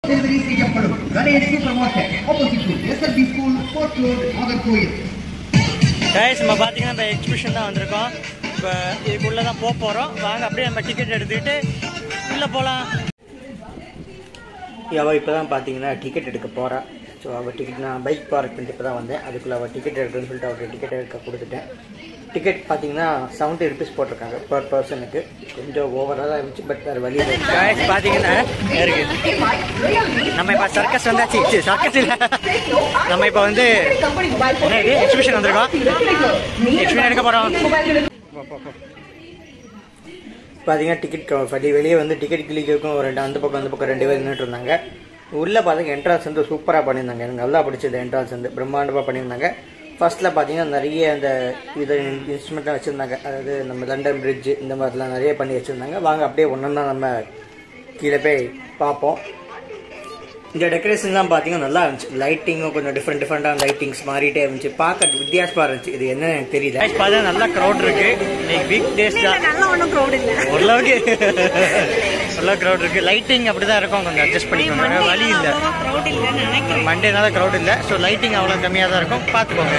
Delivery செய்யப்படும் Ganesh super market opposite to SLP school port road Nagercoil guys நம்ம பார்த்தீங்கன்னா நம்ம எக்ஸிபிஷன் தான் வந்திருக்கோம் இப்போ இதுக்குள்ளே தான் போக போகிறோம் வாங்க அப்படியே நம்ம டிக்கெட் எடுத்துக்கிட்டு உள்ளே போகலாம் அவள் இப்போ தான் பார்த்தீங்கன்னா டிக்கெட் எடுக்க போகிறா ஸோ அவள் டிக்கெட் நான் பைக் பார்க் பண்ணிட்டு இப்போ தான் வந்தேன் அதுக்குள்ளே அவள் டிக்கெட் எடுக்கணும்னு சொல்லிட்டு அவருக்கு டிக்கெட் எடுக்க கொடுத்துட்டேன் டிக்கெட் பார்த்தீங்கன்னா செவன்ட்டி ருபீஸ் போட்டிருக்காங்க பர் பர்சனுக்கு கொஞ்சம் ஓவராக தான் இருந்துச்சு பட் வேறு வழி கைஸ் பார்த்தீங்கன்னா இருக்கு நம்ம இப்போ சர்க்கஸ் வந்தாச்சு சர்க்கஸ் இல்லை நம்ம இப்போ வந்து என்ன இது எக்ஸிபிஷன் வந்திருக்கோம் எக்ஸிபிஷன் எடுக்க போகிறோம் பார்த்தீங்கன்னா டிக்கெட் படி வெளியே வந்து டிக்கெட் கிளிக்கும் ஒரு ரெண்டு அந்த பக்கம் அந்த பக்கம் ரெண்டு பேர் நின்றுட்டு இருந்தாங்க உள்ளே பார்த்தீங்கன்னா என்ட்ரன்ஸ் வந்து சூப்பராக பண்ணியிருந்தாங்க எனக்கு நல்லா பிடிச்சது என்ட்ரன்ஸ் வந்து பிரம்மாண்டமாக பண்ணியிருந்தாங்க ஃபர்ஸ்ட்டில் பார்த்தீங்கன்னா நிறைய அந்த இது இன்ஸ்ட்ருமெண்ட்லாம் வச்சுருந்தாங்க அதாவது நம்ம லண்டன் பிரிட்ஜ் இந்த மாதிரிலாம் நிறைய பண்ணி வச்சுருந்தாங்க வாங்க அப்படியே ஒன்று நம்ம கீழே போய் பார்ப்போம் இந்த டெக்கரேஷன்லாம் பார்த்தீங்கன்னா நல்லா இருந்துச்சு லைட்டிங்கும் கொஞ்சம் டிஃப்ரெண்ட் டிஃப்ரெண்டான லைட்டிங்ஸ் மாறிட்டே இருந்துச்சு பார்க்க வித்தியாசமாக இருந்துச்சு இது என்ன எனக்கு தெரியல பார்த்தா நல்லா க்ரௌட் இருக்கு இன்னைக்கு வீக் டேஸ் தான் நல்லா ஒன்றும் க்ரௌட் இல்லை ஓரளவுக்கு நல்லா க்ரௌட் இருக்கு லைட்டிங் அப்படிதான் இருக்கும் கொஞ்சம் அட்ஜஸ்ட் பண்ணிக்கோங்க வேற வழி இல்லை க்ரௌட் இல்லைன்னு நினைக்கிறேன் மண்டேனால க்ரௌட் இல்லை ஸோ லைட்டிங் அவ்வளோ கம்மியாக தான் இருக்கும் பார்த்துக்கோங்க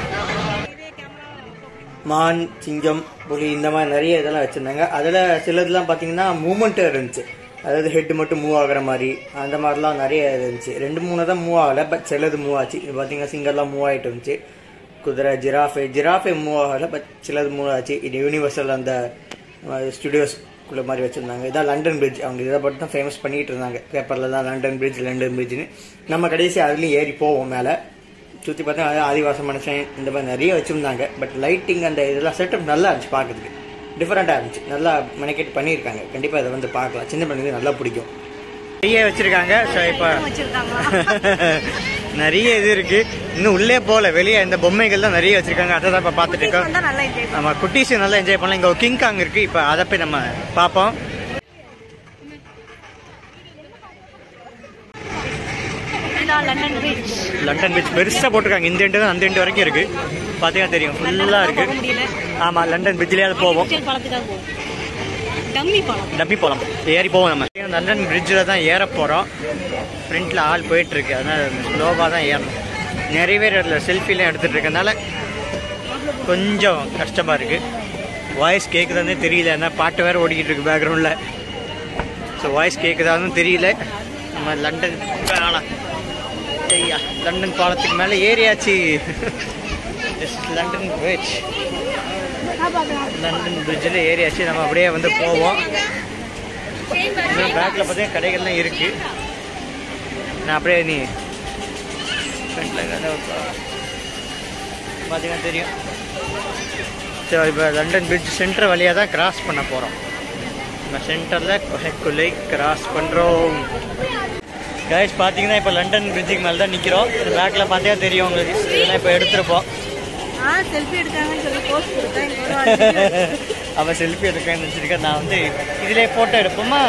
மான் சிங்கம் புலி இந்த மாதிரி நிறைய இதெல்லாம் வச்சுருந்தாங்க அதில் சிலதுலாம் பார்த்தீங்கன்னா மூமெண்ட்டு இருந்துச்சு அதாவது ஹெட் மட்டும் மூவ் ஆகுற மாதிரி அந்த மாதிரிலாம் நிறைய இருந்துச்சு ரெண்டு மூணு தான் மூவ் ஆகலை பட் சிலது மூவ் ஆச்சு இது பார்த்தீங்கன்னா சிங்கர்லாம் மூவ் ஆகிட்டு இருந்துச்சு குதிரை ஜிராஃபே ஜிராஃபே மூவ் ஆகலை பட் சிலது மூவ் ஆச்சு இது யூனிவர்சல் அந்த ஸ்டுடியோஸ் குள்ள மாதிரி வச்சுருந்தாங்க இதான் லண்டன் பிரிட்ஜ் அவங்க இதை மட்டும் தான் ஃபேமஸ் பண்ணிட்டு இருந்தாங்க பேப்பரில் தான் லண்டன் பிரிட்ஜ் லண்டன் பிரிட்ஜ்னு நம்ம கடைசி அதுலேயும் ஏறி போவோம் மேலே சுற்றி பார்த்தா அது ஆதிவாச மனுஷன் இந்த மாதிரி நிறைய வச்சுருந்தாங்க பட் லைட்டிங் அந்த இதெல்லாம் செட்டப் நல்லா இருந்துச்சு பார்க்கறதுக்கு டிஃப்ரெண்ட்டாக இருந்துச்சு நல்லா மெனக்கெட் பண்ணியிருக்காங்க கண்டிப்பாக இதை வந்து பார்க்கலாம் சின்ன பிள்ளைங்களுக்கு நல்லா பிடிக்கும் நிறைய வச்சுருக்காங்க ஸோ இப்போ வச்சிருக்காங்களா நிறைய இது இருக்கு இன்னும் உள்ளே போகல வெளியே இந்த பொம்மைகள் தான் நிறைய வச்சிருக்காங்க அதை தான் இப்போ பார்த்துட்டு இருக்கோம் வந்தா நல்லா என்ஜாய் நம்ம குட்டீஸ் நல்லா என்ஜாய் பண்ணலாம் இங்கே கிங் காங் இருக்கு இப்போ அதை போய் நம்ம பார்ப்போம் இதுதான் லண்டன் பீச் லண்டன் பீச் பெருசாக போட்டிருக்காங்க இந்த எண்டு தான் அந்த எண்டு வரைக்கும் இருக்கு பார்த்தீங்கன்னா தெரியும் ஃபுல்லாக இருக்கு போக முடியல ஆமாம் லண்டன் பீச்லேயே அது போவோம் பிக்சர் பாலத்துக்காக போகும் டம்மி பாலம் டப்பி போகலாம் ஏறி போவோம் நம்ம லண்டன் பிரிட்ஜில் தான் ஏற போகிறோம் ஃப்ரண்ட்டில் ஆள் போயிட்டு இருக்கு அதனால ஸ்லோவாக தான் ஏறணும் நிறைய பேர் அதில் செல்ஃபிலாம் எடுத்துகிட்டு இருக்கனால கொஞ்சம் கஷ்டமாக இருக்குது வாய்ஸ் கேட்குதானே தெரியல ஏன்னா பாட்டு வேறு ஓடிக்கிட்டு இருக்கு பேக்ரவுண்டில் ஸோ வாய்ஸ் கேட்குதான்னு தெரியல நம்ம லண்டன் ஆனால் ஐயா லண்டன் பாலத்துக்கு மேலே ஏறியாச்சு லண்டன் பிரிட்ஜ் லண்டன் பிரிட்ஜில் ஏறியாச்சு நம்ம அப்படியே வந்து போவோம் இன்னும் பேக்கில் பார்த்தீங்கன்னா கடைகள்லாம் இருக்கு நான் அப்படியே நீ ஃப்ரண்ட்டில் பார்த்தீங்கன்னா தெரியும் ஸோ இப்போ லண்டன் பிரிட்ஜ் சென்டர் வழியாக தான் கிராஸ் பண்ண போகிறோம் நம்ம சென்டரில் கொலைக்குள்ளை கிராஸ் பண்ணுறோம் கைஸ் பார்த்தீங்கன்னா இப்போ லண்டன் பிரிட்ஜுக்கு மேலே தான் நிற்கிறோம் பேக்கில் பார்த்தீங்கன்னா தெரியும் உங்களுக்கு இதெல்லாம் இப்போ எடுத்திருப்போம் ஆ செல்ஃபி எடுக்காங்கன்னு சொல்லி போஸ்ட் கொடுத்தேன் இங்க வருவாங்க. அவன் செல்ஃபி எடுக்கன்னு நினச்சிருக்கேன் நான் வந்து இதிலே ஃபோட்டோ எடுப்போமா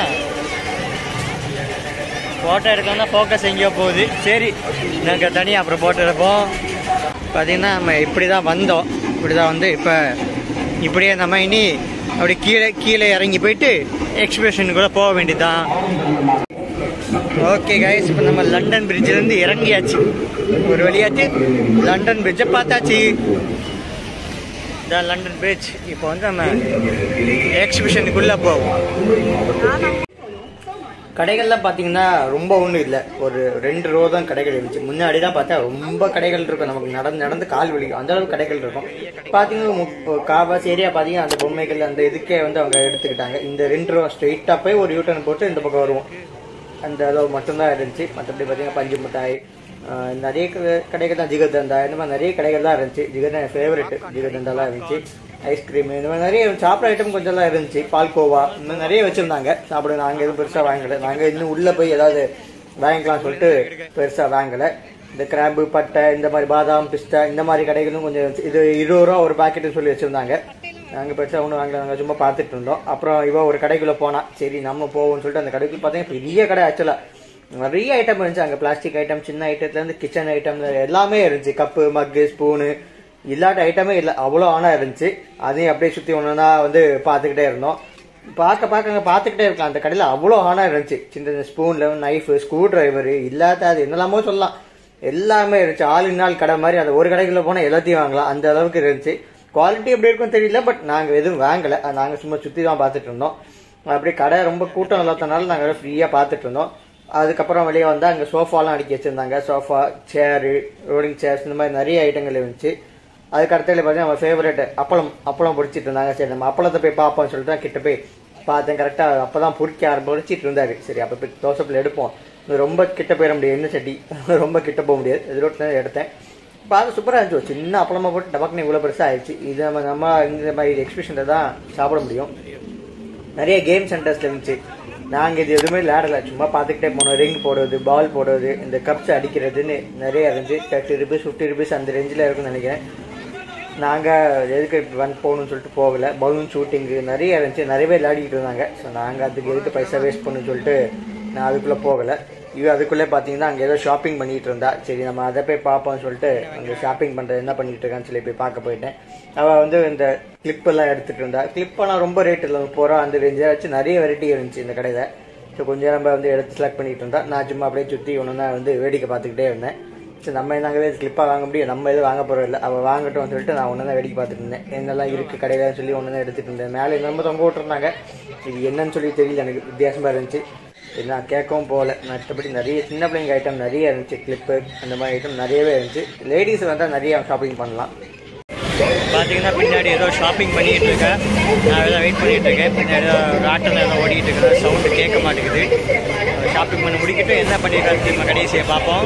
ஃபோட்டோ எடுக்கணும்னா ஃபோக்கஸ் எங்கேயோ போகுது சரி நாங்கள் தனியாக அப்புறம் ஃபோட்டோ எடுப்போம் பார்த்தீங்கன்னா நம்ம இப்படி தான் வந்தோம் இப்படி தான் வந்து இப்போ இப்படியே நம்ம இனி அப்படி கீழே கீழே இறங்கி போயிட்டு எக்ஸிபிஷன் கூட போக வேண்டியதுதான் ஓகே கைஸ் இப்போ நம்ம லண்டன் பிரிட்ஜிலேருந்து இறங்கியாச்சு ஒரு வழியாச்சு லண்டன் பிரிட்ஜை பார்த்தாச்சு இதான் லண்டன் பிரிட்ஜ் இப்போ வந்து நம்ம எக்ஸிபிஷனுக்குள்ளே போவோம் கடைகள்லாம் பார்த்தீங்கன்னா ரொம்ப ஒன்றும் இல்லை ஒரு ரெண்டு ரோ தான் கடைகள் இருந்துச்சு முன்னாடி தான் பார்த்தா ரொம்ப கடைகள் இருக்கும் நமக்கு நடந்து நடந்து கால் வலிக்கும் அந்த அளவுக்கு கடைகள் இருக்கும் பார்த்தீங்கன்னா மு- காவாசி ஏரியா பார்த்தீங்கன்னா அந்த பொம்மைகள் அந்த இதுக்கே வந்து அவங்க எடுத்துக்கிட்டாங்க இந்த ரெண்டு ரோ ஸ்ட்ரெயிட்டாக போய் ஒரு யூட்டர்ன் போட்டு இந்த பக்கம் வருவோம் அந்த அளவு மட்டும்தான் இருந்துச்சு மற்றபடி பார்த்தீங்கன்னா பஞ்சு மிட்டாய் ஆஹ் நிறைய க- கடைகள் தான் ஜிகர்தண்டா இந்த மாதிரி நிறைய கடைகள் தான் இருந்துச்சு ஜிகர்தண்டா என் ஃபேவரெட் ஜிகர்தண்டாலாம் இருந்துச்சு ஐஸ்கிரீம் இந்த மாதிரி நிறைய சாப்பிட்ற ஐட்டம் கொஞ்சம்லாம் இருந்துச்சு பால்கோவா இந்த மாதிரி நிறைய வச்சுருந்தாங்க சாப்பிட நாங்கள் எதுவும் பெருசாக வாங்கலை நாங்கள் இன்னும் உள்ளே போய் ஏதாவது வாங்கிக்கலாம்னு சொல்லிட்டு பெருசாக வாங்கலை இந்த கிராம்பு பட்டை இந்த மாதிரி பாதாம் பிஸ்தா இந்த மாதிரி கடைகளும் கொஞ்சம் இருந்துச்சு. இது இருபது ரூபா ஒரு பாக்கெட்டுன்னு சொல்லி வச்சுருந்தாங்க நாங்கள் பெருசாக ஒன்றும் வாங்கல நாங்கள் சும்மா பார்த்துட்டு இருந்தோம் அப்புறம் இவ ஒரு கடைக்குள்ளே போனா சரி நம்ம போவோம்னு சொல்லிட்டு அந்த கடைக்குள்ள பார்த்தீங்கன்னா பெரிய கடை ஆக்சுவலாக நிறைய ஐட்டம் இருந்துச்சு அங்கே பிளாஸ்டிக் ஐட்டம் சின்ன ஐட்டத்துலேருந்து கிச்சன் ஐட்டம் எல்லாமே இருந்துச்சு கப்பு மக்கு ஸ்பூனு இல்லாத ஐட்டமே இல்லை அவ்வளோ ஆனால் இருந்துச்சு அதையும் அப்படியே சுற்றி ஒன்றுனா வந்து பார்த்துக்கிட்டே இருந்தோம் பார்க்க பார்க்க அங்கே பார்த்துக்கிட்டே இருக்கலாம் அந்த கடையில் அவ்வளோ ஆனா இருந்துச்சு சின்ன சின்ன ஸ்பூனில் நைஃபு ஸ்க்ரூ டிரைவர் இல்லாத அது என்னெல்லாமோ சொல்லலாம் எல்லாமே இருந்துச்சு ஆள் இன்னால் கடை மாதிரி அந்த ஒரு கடைக்குள்ள போனால் எல்லாத்தையும் வாங்கலாம் அந்த அளவுக்கு இருந்துச்சு குவாலிட்டி எப்படி இருக்கும்னு தெரியல பட் நாங்கள் எதுவும் வாங்கலை நாங்கள் சும்மா சுற்றி தான் பார்த்துட்டு இருந்தோம் அப்படியே கடை ரொம்ப கூட்டம் இல்லாதனால நாங்கள் ஃப்ரீயாக பார்த்துட்டு இருந்தோம் அதுக்கப்புறம் வெளியே வந்தால் அங்கே சோஃபாலாம் அடுக்கி வச்சுருந்தாங்க சோஃபா சேரு ரோலிங் சேர்ஸ் இந்த மாதிரி நிறைய ஐட்டங்கள் இருந்துச்சு அதுக்கு அடுத்தது பார்த்தீங்கன்னா நம்ம ஃபேவரட் அப்பளம் அப்பளம் பொரிச்சிட்டு இருந்தாங்க சரி நம்ம அப்பளத்தை போய் பார்ப்போம்னு சொல்லிட்டு தான் கிட்ட போய் பார்த்தேன் கரெக்டாக அப்போ தான் பொறிக்க ஆரம்பி பொரிச்சிட்டு இருந்தாரு சரி அப்போ போய் தோசைப்பில் எடுப்போம் இது ரொம்ப கிட்ட போயிட முடியாது என்ன சட்டி ரொம்ப கிட்ட போக முடியாது இது ரோட்டில் தான் எடுத்தேன் பார்த்து சூப்பராக இருந்துச்சு ஒரு சின்ன அப்பளமா போட்டு டபக்குன்னு இவ்வளோ பெருசாக ஆயிடுச்சு இது நம்ம நம்ம இந்த மாதிரி எக்ஸ்பிரஷனில் தான் சாப்பிட முடியும் நிறைய கேம் சென்டர்ஸ்ல இருந்துச்சு நாங்கள் இது எதுவுமே விளையாடல சும்மா பார்த்துக்கிட்டே போனோம் ரிங் போடுறது பால் போடுறது இந்த கப்ஸ் அடிக்கிறதுன்னு நிறைய இருந்துச்சு தேர்ட்டி ருபீஸ் ஃபிஃப்டி ருபீஸ் அந்த ரேஞ்சில் இருக்கும்னு நினைக்கிறேன் நாங்கள் எதுக்கு வந்து போகணும்னு சொல்லிட்டு போகல பலூன் ஷூட்டிங்கு நிறைய இருந்துச்சு நிறைய பேர் விளையாடிட்டு இருந்தாங்க ஸோ நாங்கள் அதுக்கு எதுக்கு பைசா வேஸ்ட் பண்ணணும்னு சொல்லிட்டு நான் அதுக்குள்ளே போகலை இவ அதுக்குள்ளே பார்த்தீங்கன்னா அங்கே ஏதோ ஷாப்பிங் பண்ணிட்டு இருந்தா சரி நம்ம அதை போய் பார்ப்போம்னு சொல்லிட்டு அங்கே ஷாப்பிங் பண்ணுறது என்ன பண்ணிட்டு இருக்கான்னு சொல்லி போய் பார்க்க போயிட்டேன் அவள் வந்து இந்த clip எல்லாம் எடுத்துட்டு இருந்தா கிளிப்பெல்லாம் ரொம்ப ரேட் இல்லை முப்பது ரூபா அந்த ரேஞ்சை வச்சு நிறைய வெரைட்டி இருந்துச்சு இந்த கடையில் ஸோ கொஞ்சம் நம்ம வந்து எடுத்து செலக்ட் பண்ணிட்டு இருந்தா நான் சும்மா அப்படியே சுற்றி ஒன்று வந்து வேடிக்கை பார்த்துக்கிட்டே இருந்தேன் சரி நம்ம நாங்கவே கிளிப்பாக வாங்க முடியும் நம்ம எதுவும் வாங்க போகிறோம் இல்லை அவள் வாங்கட்டும் சொல்லிட்டு நான் ஒன்று தான் வேடிக்கை பார்த்துட்டு இருந்தேன் என்னெல்லாம் இருக்குது கடையிலன்னு சொல்லி ஒன்று தான் எடுத்துட்டு இருந்தேன் மேலே நம்ம தொங்க விட்டுருந்தாங்க இது என்னன்னு சொல்லி தெரியல எனக்கு வித்தியாசமாக இருந்துச்சு சரி நான் கேட்கவும் போகல மற்றபடி நிறைய சின்ன பிள்ளைங்க ஐட்டம் நிறைய இருந்துச்சு கிளிப்பு அந்த மாதிரி ஐட்டம் நிறையவே இருந்துச்சு லேடிஸ் வந்தால் நிறைய ஷாப்பிங் பண்ணலாம் பார்த்தீங்கன்னா பின்னாடி ஏதோ ஷாப்பிங் பண்ணிட்டு இருக்கேன் நான் ஏதோ வெயிட் பண்ணிட்டு இருக்கேன் பின்னாடி ஏதோ ராட்டம் ஏதோ ஓடிட்டு இருக்கேன் சவுண்டு கேட்க மாட்டேங்குது ஷாப்பிங் பண்ணி முடிக்கிட்டு என்ன பண்ணிருக்காரு திரும்ப கடைசியை பார்ப்போம்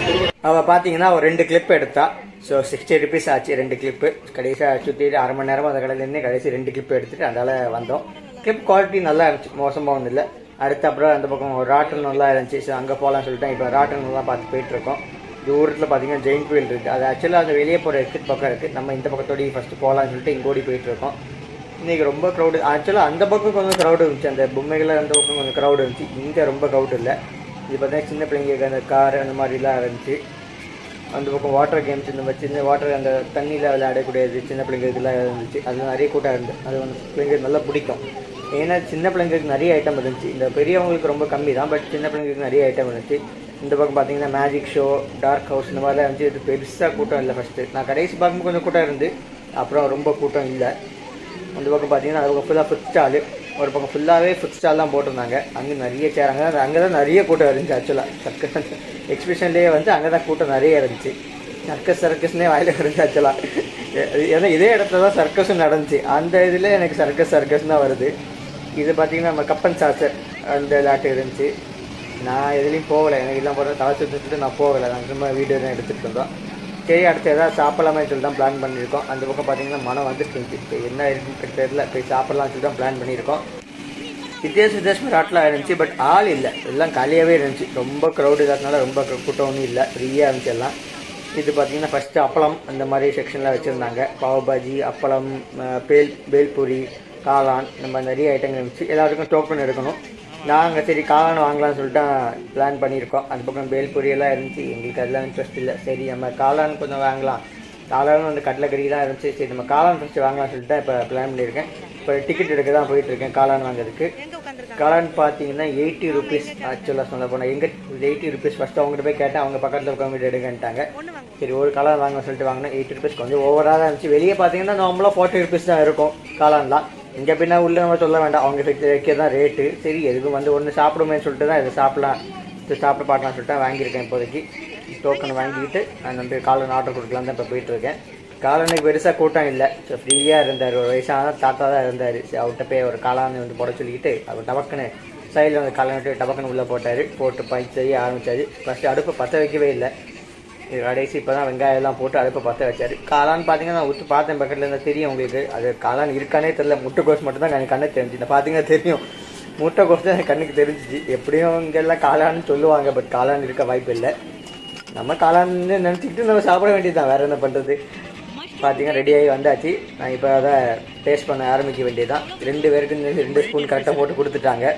அவள் பார்த்தீங்கன்னா ஒரு ரெண்டு கிளிப் எடுத்தா ஸோ சிக்ஸ்டி ருபீஸ் ஆச்சு ரெண்டு கிளிப்பு கடைசியாக சுற்றிட்டு அரை மணி நேரமாக அந்த கடையில் இருந்து கடைசி ரெண்டு கிளிப் எடுத்துட்டு அதனால வந்தோம் கிளிப் குவாலிட்டி நல்லா இருந்துச்சு மோசமாக ஒன்றும் இல்லை அடுத்து அப்புறம் அந்த பக்கம் ஒரு ராட்டன் நல்லா இருந்துச்சு ஸோ அங்கே போகலாம்னு சொல்லிட்டு இப்போ ராட்டன் தான் பார்த்து போயிட்டு இருக்கோம் தூரத்தில் பார்த்தீங்கன்னா ஜெயின் வீல் இருக்குது அது ஆக்சுவலாக அது வெளியே போகிற எக்ஸிட் பக்கம் இருக்குது நம்ம இந்த பக்கத்தோடய ஃபஸ்ட்டு போகலான்னு சொல்லிட்டு இங்கே ஓடி போயிட்டு இருக்கோம் இன்னைக்கு ரொம்ப க்ரௌடு ஆக்சுவலாக அந்த பக்கம் கொஞ்சம் க்ரௌடு இருந்துச்சு அந்த பொம்மைகள் அந்த பக்கம் கொஞ்சம் க்ரௌடு இருந்துச்சு இங்கே ரொம்ப க்ரௌடு இல்லை இது பார்த்தீங்கன்னா சின்ன பிள்ளைங்களுக்கு அந்த கார் அந்த மாதிரிலாம் இருந்துச்சு அந்த பக்கம் வாட்டர் கேம்ஸ் இந்த மாதிரி சின்ன வாட்டர் அந்த தண்ணியில் விளையாடக்கூடியது சின்ன பிள்ளைங்க இதெல்லாம் இருந்துச்சு அதில் நிறைய கூட்டம் இருந்து அது வந்து பிள்ளைங்களுக்கு நல்லா பிடிக்கும் ஏன்னா சின்ன பிள்ளைங்களுக்கு நிறைய ஐட்டம் இருந்துச்சு இந்த பெரியவங்களுக்கு ரொம்ப கம்மி தான் பட் சின்ன பிள்ளைங்களுக்கு நிறைய ஐட்டம் இருந்துச்சு இந்த பக்கம் பார்த்தீங்கன்னா மேஜிக் ஷோ டார்க் ஹவுஸ் இந்த மாதிரிலாம் இருந்துச்சு இது பெருசாக கூட்டம் இல்லை ஃபஸ்ட்டு நான் கடைசி பார்க்கும்போது கொஞ்சம் கூட்டம் இருந்து அப்புறம் ரொம்ப கூட்டம் இல்லை அந்த பக்கம் பார்த்தீங்கன்னா அது பக்கம் ஃபுல்லாக ஃபுட் ஸ்டாலு ஒரு பக்கம் ஃபுல்லாகவே ஃபுட் ஸ்டால் தான் போட்டிருந்தாங்க அங்கே நிறைய சேர் அங்கே தான் அங்கே தான் நிறைய கூட்டம் இருந்துச்சு ஆக்சுவலாக சர்க்கஸ் எக்ஸிபிஷன்லேயே வந்து அங்கே தான் கூட்டம் நிறைய இருந்துச்சு சர்க்கஸ் சர்க்கஸ்னே வாயில இருந்துச்சு ஆக்சுவலாக ஏன்னா இதே இடத்துல தான் சர்க்கஸும் நடந்துச்சு அந்த இதில் எனக்கு சர்க்கஸ் சர்க்கஸ் தான் வருது இது பார்த்தீங்கன்னா நம்ம கப்பன் சாசர் அந்த விளையாட்டு இருந்துச்சு நான் எதுலேயும் போகலை எனக்கு எல்லாம் போகிற தலை சுற்றிட்டு நான் போகலை நாங்கள் சும்மா வீடியோ தான் எடுத்துகிட்டு இருந்தோம் சரி அடுத்து எதாவது சாப்பிடலாமே சொல்லி தான் பிளான் பண்ணியிருக்கோம் அந்த பக்கம் பார்த்தீங்கன்னா மனம் வந்துட்டு இருந்துச்சு இப்போ என்ன இருக்குன்னு தெரியல போய் சாப்பிடலாம்னு சொல்லி தான் பிளான் பண்ணியிருக்கோம் வித்தியாச வித்தியாசமாக ராட்டில் இருந்துச்சு பட் ஆள் இல்லை எல்லாம் காலியாகவே இருந்துச்சு ரொம்ப க்ரௌடு இல்லாதனால ரொம்ப கூட்டம் ஒன்றும் இல்லை ஃப்ரீயாக இருந்துச்சு எல்லாம் இது பார்த்தீங்கன்னா ஃபஸ்ட்டு அப்பளம் அந்த மாதிரி செக்ஷனில் வச்சுருந்தாங்க பாவ் பாஜி அப்பளம் அஹ், பேல் பேல்பூரி காளான் இந்த மாதிரி நிறைய ஐட்டங்கள் இருந்துச்சு எல்லாத்துக்கும் டோக்கன் எடுக்கணும் நாங்கள் சரி காளான் வாங்கலாம்னு சொல்லிட்டு பிளான் பண்ணியிருக்கோம் அந்த பக்கம் பேல்பூரி எல்லாம் இருந்துச்சு எங்களுக்கு அதெல்லாம் இன்ட்ரெஸ்ட் இல்லை சரி நம்ம காளான் கொஞ்சம் வாங்கலாம் காளான் வந்து கடலைக்கறி தான் இருந்துச்சு சரி நம்ம காளான் ஃபஸ்ட்டு வாங்கலாம்னு சொல்லிட்டு இப்போ பிளான் பண்ணியிருக்கேன் இப்போ டிக்கெட் எடுக்க தான் போயிட்டுருக்கேன் காளான் வாங்குறதுக்கு எங்க உட்காந்துருக்காங்க காளான் பார்த்தீங்கன்னா எயிட்டி ருபீஸ் ஆக்சுவலாக சொல்ல போனால் எங்கே எயிட்டி ருபீஸ் ஃபஸ்ட்டு அவங்ககிட்ட போய் கேட்டேன் அவங்க பக்கத்தில் உட்காந்து எடுங்கன்ட்டாங்க ஒண்ணு வாங்க சரி ஒரு காளான் வாங்க சொல்லிட்டு வாங்கினேன் எயிட்டி ருபீஸ் கொஞ்சம் ஓவராக தான் இருந்துச்சு வெளியே பார்த்தீங்கன்னா நார்மலாக ஃபார்ட்டி ருபீஸ் தான் இருக்கும் காளான்லாம் இங்கே பின்னா உள்ள நம்ம சொல்ல வேண்டாம் அவங்க வைக்க தான் ரேட்டு சரி எதுக்கும் வந்து ஒன்று சாப்பிடுமே சொல்லிட்டு தான் இதை சாப்பிடலாம் இது சாப்பிட பார்க்கலாம் சொல்லிட்டு தான் வாங்கியிருக்கேன் இப்போதைக்கு டோக்கன் வாங்கிக்கிட்டு நான் வந்து காளான் ஆர்டர் கொடுக்கலாம் தான் இப்போ போயிட்டுருக்கேன் காளானுக்கு பெருசாக கூட்டம் இல்லை ஸோ ஃப்ரீயாக இருந்தார் ஒரு வயசான தாத்தா தான் இருந்தார் சரி அவர்கிட்ட போய் ஒரு காளான் வந்து போட சொல்லிக்கிட்டு அவர் டபக்குன்னு சைடில் வந்து காளான் விட்டு டபக்குன்னு உள்ளே போட்டார் போட்டு பஞ்சு செய்ய ஆரம்பிச்சாரு ஃபஸ்ட்டு அடுப்பை பற்ற வைக்கவே இல்லை இது கடைசி இப்போ தான் வெங்காயம் எல்லாம் போட்டு அடுப்பை பற்ற வச்சாரு காளான் பார்த்தீங்கன்னா நான் உத்து பார்த்தேன் பக்கத்தில் இருந்தால் தெரியும் உங்களுக்கு அது காளான் இருக்கானே தெரியல முட்டைக்கோஸ் மட்டும் தான் எனக்கு கண்ணுக்கு தெரிஞ்சு இந்த பார்த்தீங்கன்னா தெரியும் முட்டைக்கோஸ் தான் எனக்கு கண்ணுக்கு தெரிஞ்சிச்சு எப்படியும் இங்கெல்லாம் காளான்னு சொல்லுவாங்க பட் காளான் இருக்க வாய்ப்பு இல்லை நம்ம காளான்னு நினச்சிக்கிட்டு நம்ம சாப்பிட வேண்டியதுதான் வேற என்ன பண்ணுறது பார்த்தீங்கன்னா ரெடி ஆகி வந்தாச்சு நான் இப்போ அதை டேஸ்ட் பண்ண ஆரம்பிக்க வேண்டியதுதான் ரெண்டு பேருக்கு ரெண்டு ஸ்பூன் கரெக்டாக போட்டு கொடுத்துட்டாங்க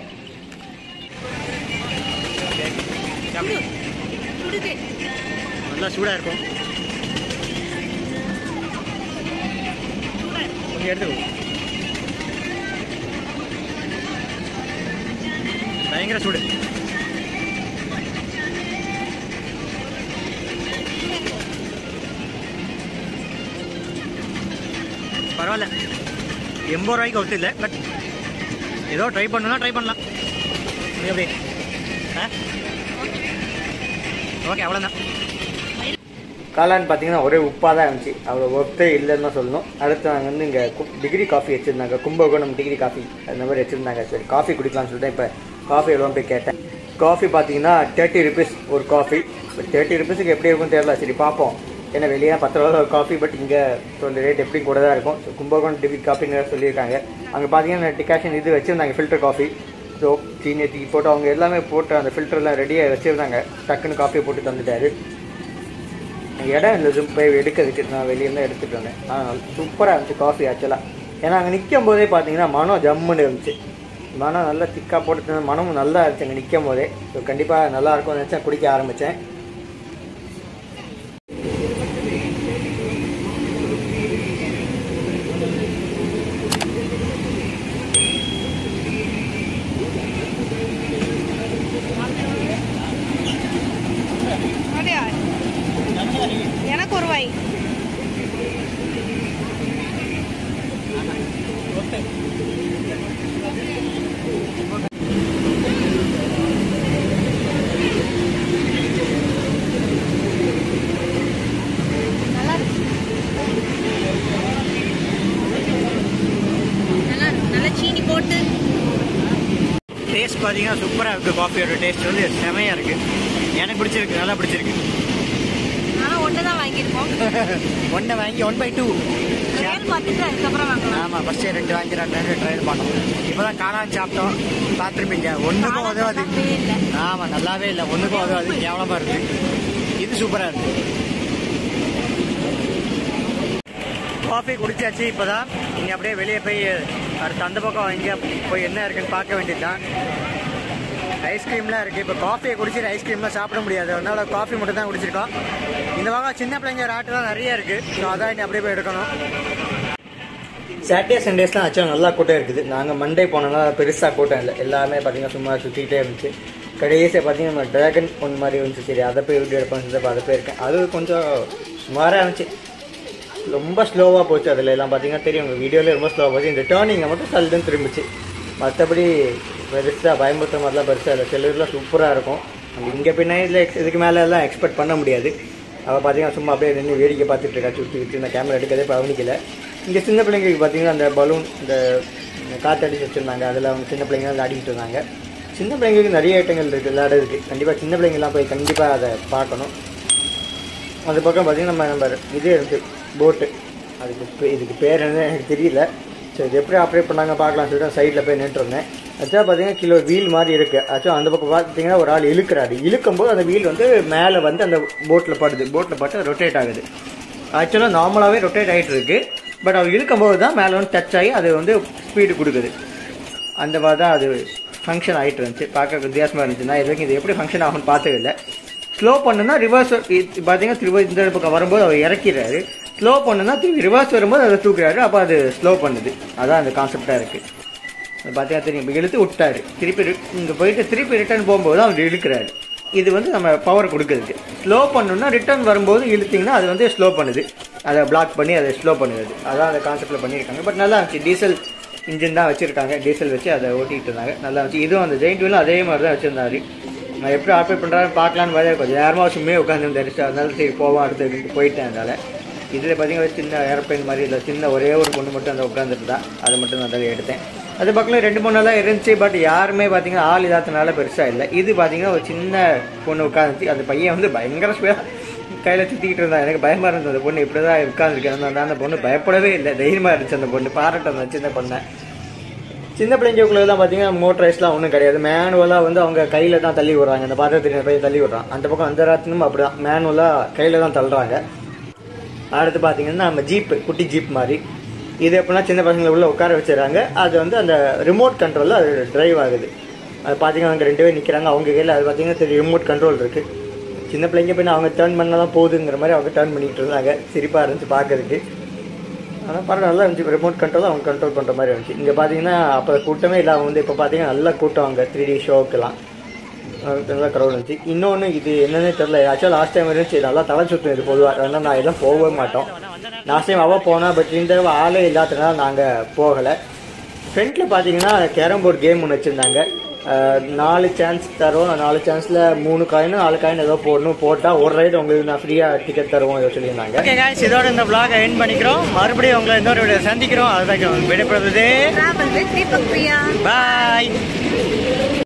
சுடுது நல்லா சூடாக இருக்கும் கொஞ்சம் எடுத்துக்கோ பயங்கர சூடு பரவாயில்ல எண்பது ரூபாய்க்கு ஒத்து இல்லை பட் ஏதோ ட்ரை பண்ணணும்னா ட்ரை பண்ணலாம் இது எப்படி ஆ ஓகே அவ்வளோதான் காளான் பார்த்தீங்கன்னா ஒரே உப்பாக தான் இருந்துச்சு அவ்வளோ ஒர்த்தே இல்லைன்னு தான் சொல்லணும் அடுத்து நாங்கள் வந்து இங்கே டிகிரி காஃபி வச்சுருந்தாங்க கும்பகோணம் டிகிரி காஃபி அந்த மாதிரி வச்சுருந்தாங்க சரி காஃபி குடிக்கலாம்னு சொல்லிட்டு இப்போ காஃபி எவ்வளோ போய் கேட்டேன் காஃபி பார்த்தீங்கன்னா தேர்ட்டி ருபீஸ் ஒரு காஃபி தேர்ட்டி ருபீஸுக்கு எப்படி இருக்கும்னு தெரியல சரி பார்ப்போம் ஏன்னா வெளியே பத்து ரூபா ஒரு காஃபி பட் இங்கே கொஞ்சம் ரேட் எப்படி கூட தான் இருக்கும் ஸோ கும்பகோணம் டிகிரி காஃபின்னு சொல்லியிருக்காங்க அங்கே பார்த்தீங்கன்னா டிகாஷன் இது வச்சுருந்தாங்க ஃபில்டர் காஃபி ஸோ சீனி டீ போட்டு அவங்க எல்லாமே போட்டு அந்த ஃபில்டர்லாம் ரெடியாக வச்சுருந்தாங்க டக்குன்னு காஃபி போட்டு தந்துட்டாரு இடம் இல்லை ஜூம் போய் எடுக்கிறதுக்கு நான் வெளியே தான் எடுத்துகிட்டு வந்தேன் ஆனால் சூப்பராக இருந்துச்சு காஃபி ஆக்சுவலாக ஏன்னா அங்கே நிற்கும் போதே பார்த்தீங்கன்னா மனம் ஜம்முன்னு இருந்துச்சு மனம் நல்லா திக்காக போட்டு தந்தது, மனமும் நல்லா இருந்துச்சு அங்கே நிற்கும் போதே ஸோ கண்டிப்பாக நல்லா இருக்கும்னு நினச்சேன் குடிக்க ஆரம்பித்தேன் அப்படியா எனக்கு ஒரு வாய் நல்லா இருக்கு நல்லா இருக்கு நல்லா சீனி போட்டு டேஸ்ட் பார்த்தீங்கன்னா சூப்பராக இருக்குது காஃபியோட டேஸ்ட் வந்து செமையாக இருக்குது எனக்கு பிடிச்சிருக்கு நல்லா பிடிச்சிருக்கு ஆனால் ஒன்று தான் வாங்கியிருக்கோம் ஒன்றை வாங்கி ஒன் பை டூ ட்ரையல் பார்த்துட்டு அதுக்கப்புறம் வாங்கலாம் ஆமாம் ஃபஸ்ட்டு ரெண்டு வாங்கி ரெண்டு ரெண்டு ட்ரையல் பண்ணோம் இப்போ தான் காளான் சாப்பிட்டோம் பார்த்துருப்பீங்க ஒன்றுக்கும் உதவாது நல்லாவே இல்லை ஆமாம் நல்லாவே இல்லை ஒன்றுக்கும் உதவாது கேவலமாக இருக்குது இது சூப்பராக இருக்குது காஃபி குடிச்சாச்சு இப்போ தான் நீங்கள் அப்படியே வெளியே போய் அடுத்து அந்த பக்கம் எங்கே போய் என்ன இருக்குன்னு பார்க்க வேண்டியது தான் ஐஸ்கிரீம்லாம் இருக்குது இப்போ காஃபியை குடிச்சிட்டு ஐஸ்கிரீம்லாம் சாப்பிட முடியாது அதனால காஃபி மட்டும் தான் குடிச்சிருக்கோம் இந்த பக்கம் சின்ன பிள்ளைங்க ராட்டுலாம் நிறைய இருக்குது ஸோ அதான் இனி அப்படியே போய் எடுக்கணும் சாட்டர்டே சண்டேஸ்லாம் ஆக்சுவலாக நல்லா கூட்டம் இருக்குது நாங்கள் மண்டே போனோம்னா பெருசாக கூட்டம் இல்லை எல்லாமே பார்த்தீங்கன்னா சும்மா சுற்றிக்கிட்டே இருந்துச்சு கடைசியாக பார்த்தீங்கன்னா நம்ம ட்ராகன் ஒன் மாதிரி இருந்துச்சு சரி அதை போய் வீடியோ எடுப்போம் சொல்லி அதை போயிருக்கேன் அது கொஞ்சம் சுமாராக இருந்துச்சு ரொம்ப ஸ்லோவாக போச்சு அதில் எல்லாம் பார்த்தீங்கன்னா தெரியும் உங்கள் வீடியோவில் ரொம்ப ஸ்லோவாக போச்சு இந்த டேர்னிங்கை மட்டும் சல்லுன்னு திரும்பிச்சு மற்றபடி பெருசாக பயமுறுத்த மாதிரிலாம் பெருசாக இல்லை சிலர்லாம் சூப்பராக இருக்கும் நம்ம இங்கே பின்னாடி இதில் இதுக்கு மேலே எல்லாம் எக்ஸ்பெக்ட் பண்ண முடியாது அவள் பார்த்தீங்கன்னா சும்மா அப்படியே நின்று வேடிக்கை பார்த்துட்டு இருக்கா சுற்றி சுற்றி இந்த கேமரா எடுக்கதே கவனிக்கல இங்கே சின்ன பிள்ளைங்களுக்கு பார்த்தீங்கன்னா அந்த பலூன் இந்த காற்றடிச்சு வச்சுருந்தாங்க அதில் அவங்க சின்ன பிள்ளைங்க விளையாடிட்டு இருந்தாங்க சின்ன பிள்ளைங்களுக்கு நிறைய ஐட்டங்கள் இருக்குது விளையாடுறதுக்கு கண்டிப்பாக சின்ன பிள்ளைங்கலாம் போய் கண்டிப்பாக அதை பார்க்கணும் அது பக்கம் பார்த்தீங்கன்னா நம்ம நம்ம இது இருக்குது போட்டு அதுக்கு பே- இதுக்கு பேர் என்ன எனக்கு தெரியல ஸோ இது எப்படி ஆப்ரேட் பண்ணாங்க பார்க்கலாம்னு சொல்லிட்டு சைடில் போய் நின்றுருந்தேன் ஆக்சுவலாக பார்த்தீங்கன்னா கிலோ வீல் மாதிரி இருக்குது ஆக்சுவலாக அந்த பக்கம் பார்த்தீங்கன்னா ஒரு ஆள் இழுக்கிறாரு இழுக்கும்போது அந்த வீல் வந்து மேலே வந்து அந்த போட்டில் படுது போட்டில் பட்டு ரொட்டேட் ஆகுது ஆக்சுவலாக நார்மலாகவே ரொட்டேட் ஆகிட்டு இருக்கு பட் அவர் இழுக்கும்போது தான் மேலே வந்து டச் ஆகி அது வந்து ஸ்பீடு கொடுக்குது அந்த மாதிரி தான் அது ஃபங்க்ஷன் ஆகிட்டு இருந்துச்சு பார்க்க வித்தியாசமாக இருந்துச்சு நான் இது வரைக்கும் இது எப்படி ஃபங்க்ஷன் ஆகும்னு பார்த்தது இல்லை ஸ்லோ பண்ணுனா ரிவர்ஸ் பார்த்தீங்கன்னா திரும்ப இந்த பக்கம் வரும்போது அவர் இறக்கிறாரு ஸ்லோ பண்ணுனா திரும்பி ரிவர்ஸ் வரும்போது அதை தூக்குறாரு அப்போ அது ஸ்லோ பண்ணுது அதான் அந்த கான்செப்டாக இருக்குது அது பார்த்தீங்கன்னா தெரியும் இப்போ இழுத்து விட்டாரு திருப்பி இங்கே போயிட்டு திருப்பி ரிட்டர்ன் போகும்போது அவர் இழுக்கிறாரு இது வந்து நம்ம பவர் கொடுக்குறதுக்கு ஸ்லோ பண்ணணும்னா ரிட்டர்ன் வரும்போது இழுத்தீங்கன்னா அது வந்து ஸ்லோ பண்ணுது அதை பிளாக் பண்ணி அதை ஸ்லோ பண்ணுது அதான் அந்த கான்செப்டில் பண்ணியிருக்காங்க பட் நல்லா இருந்துச்சு டீசல் இன்ஜின் தான் வச்சுருக்காங்க டீசல் வச்சு அதை ஓட்டிகிட்டு இருந்தாங்க நல்லா இருந்துச்சு இதுவும் அந்த ஜெயிண்ட் வீலும் அதே மாதிரி தான் வச்சுருந்தாரு நான் எப்படி ஆப்ரேட் பண்ணுறாரு பார்க்கலான்னு பார்த்தா கொஞ்சம் நேரமாக சும்மே உட்காந்துருந்தாரு சரி, அதனால சரி போவோம் அடுத்து போயிட்டேன் அதனால் இதில் பார்த்தீங்கன்னா சின்ன ஏரோப்ளைன் மாதிரி இல்லை சின்ன ஒரே ஒரு பொண்ணு மட்டும் அந்த உட்காந்துருந்தா அதை மட்டும் நான் அதில் எடுத்தேன் அது பக்கத்தில் ரெண்டு மூணு நாளாக இருந்துச்சு பட் யாருமே பார்த்தீங்கன்னா ஆள் இல்லாதனால பெருசாக இல்லை இது பார்த்தீங்கன்னா ஒரு சின்ன பொண்ணு உட்காந்துச்சு அந்த பையன் வந்து பயங்கர ஸ்பீடாக கையில் சுற்றிக்கிட்டு இருந்தான் எனக்கு பயமாக இருந்தது அந்த பொண்ணு இப்படி தான் உட்காந்துருக்கேன் அந்த பொண்ணு பயப்படவே இல்லை தைரியமாக இருந்துச்சு அந்த பொண்ணு பாராட்ட அந்த சின்ன பொண்ணை சின்ன பிள்ளைங்களுக்குள்ளலாம் பார்த்தீங்கன்னா மோட்டரைஸ்லாம் ஒன்றும் கிடையாது மேனுவலாக வந்து அவங்க கையில் தான் தள்ளி விடுறாங்க அந்த பாத்திரத்தின் போய் தள்ளி விடுறான் அந்த பக்கம் அந்த ராத்தினும் அப்படி தான் மேனுவலாக கையில் தான் தள்ளுறாங்க அடுத்து பார்த்தீங்கன்னா நம்ம ஜீப்பு குட்டி ஜீப் மாதிரி இது எப்படின்னா சின்ன பசங்களை உள்ள உட்கார வச்சிடறாங்க அது வந்து அந்த ரிமோட் கண்ட்ரோலில் அது டிரைவ் ஆகுது அது பார்த்தீங்கன்னா அங்கே ரெண்டு பேர் நிற்கிறாங்க அவங்க கையில் அது பார்த்தீங்கன்னா சரி ரிமோட் கண்ட்ரோல் இருக்குது சின்ன பிள்ளைங்க பின்ன அவங்க டேர்ன் பண்ண தான் போகுதுங்கிற மாதிரி அவங்க டேர்ன் பண்ணிட்டு இருந்தாங்க சிரிப்பாக இருந்துச்சு பார்க்கறதுக்கு ஆனால் பரவாயில்ல நல்லா இருந்துச்சு ரிமோட் கண்ட்ரோல் அவங்க கண்ட்ரோல் பண்ணுற மாதிரி இருந்துச்சு இங்கே பார்த்தீங்கன்னா அப்போ கூட்டமே இல்லாமல் வந்து இப்போ பார்த்தீங்கன்னா நல்ல கூட்டம் அங்கே த்ரீ டி ஷோக்கெல்லாம் நல்லா க்ரௌட் இருந்துச்சு இன்னொன்று இது என்னன்னே தெரில ஆக்சுவலாக லாஸ்ட் டைம் இருந்துச்சு நல்லா தலை சுற்றும் இது பொதுவாக ஏன்னா நான் இதெல்லாம் போகவே மாட்டோம் லாஸ்ட் டைம் அவள் போனா பட் இந்த தடவை ஆளே இல்லாததுனால நாங்கள் போகலை ஃப்ரண்ட்டில் பார்த்தீங்கன்னா கேரம் போர்டு கேம் ஒன்று வச்சுருந்தாங்க நாலு சான்ஸ் தரோம் நாலு சான்ஸில் மூணு காயின் நாலு காயின் ஏதோ போடணும் போட்டால் ஒரு ரைடு உங்களுக்கு நான் ஃப்ரீயாக டிக்கெட் தருவோம் ஏதோ சொல்லியிருந்தாங்க ஓகே guys இதோட இந்த vlog எண்ட் பண்ணிக்கிறோம் மறுபடியும் உங்களை இன்னொரு வீடியோ சந்திக்கிறோம் அதுதான் விடைபெறுவது travel with Deepak Priya bye